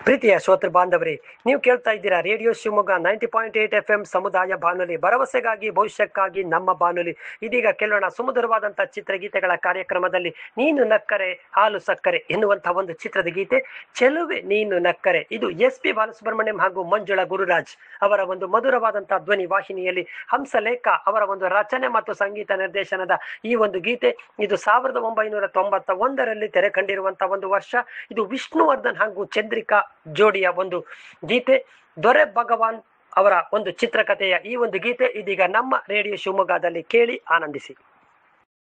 ಪ್ರೀತಿಯ ಶ್ರೋತೃ ಬಾಂಧವರೇ ನೀವು ಕೇಳ್ತಾ ಇದ್ದೀರಾ radio Shivamogga ninety point eight F M ಸಮುದಾಯ ಬಾನುಲಿ ಭರವಸೆಗಾಗಿ ಭವಿಷ್ಯಕ್ಕಾಗಿ ನಮ್ಮ ಬಾನುಲಿ ಇದೀಗ ಕೇಳೋಣ ಸುಮಧುರವಾದಂಥ ಚಿತ್ರಗೀತೆಗಳ ಕಾರ್ಯಕ್ರಮದಲ್ಲಿ ನೀನು ನಕ್ಕರೆ ಹಾಲು ಸಕ್ಕರೆ ಎನ್ನುವಂತಹ ಒಂದು ಚಿತ್ರದ ಗೀತೆ ಚೆಲುವೆ ನೀನು ನಕ್ಕರೆ ಇದು ಎಸ್ ಪಿ ಬಾಲಸುಬ್ರಹ್ಮಣ್ಯಂ ಹಾಗೂ ಮಂಜುಳಾ ಗುರುರಾಜ್ ಅವರ ಒಂದು ಮಧುರವಾದಂತಹ ಧ್ವನಿ ವಾಹಿನಿಯಲ್ಲಿ ಹಂಸಲೇಖ ಅವರ ಒಂದು ರಚನೆ ಮತ್ತು ಸಂಗೀತ ನಿರ್ದೇಶನದ ಈ ಒಂದು ಗೀತೆ ಇದು ಸಾವಿರದ ಒಂಬೈನೂರ ತೊಂಬತ್ತ ಒಂದರಲ್ಲಿ ತೆರೆ ಕಂಡಿರುವಂತಹ ಒಂದು ವರ್ಷ ಇದು ವಿಷ್ಣುವರ್ಧನ್ ಹಾಗೂ ಚಂದ್ರಿಕಾ ಜೋಡಿಯ ಒಂದು ಗೀತೆ ದೊರೆ ಭಗವಾನ್ ಅವರ ಒಂದು ಚಿತ್ರಕಥೆಯ ಈ ಒಂದು ಗೀತೆ ಇದೀಗ ನಮ್ಮ ರೇಡಿಯೋ ಶಿವಮೊಗ್ಗದಲ್ಲಿ ಕೇಳಿ ಆನಂದಿಸಿ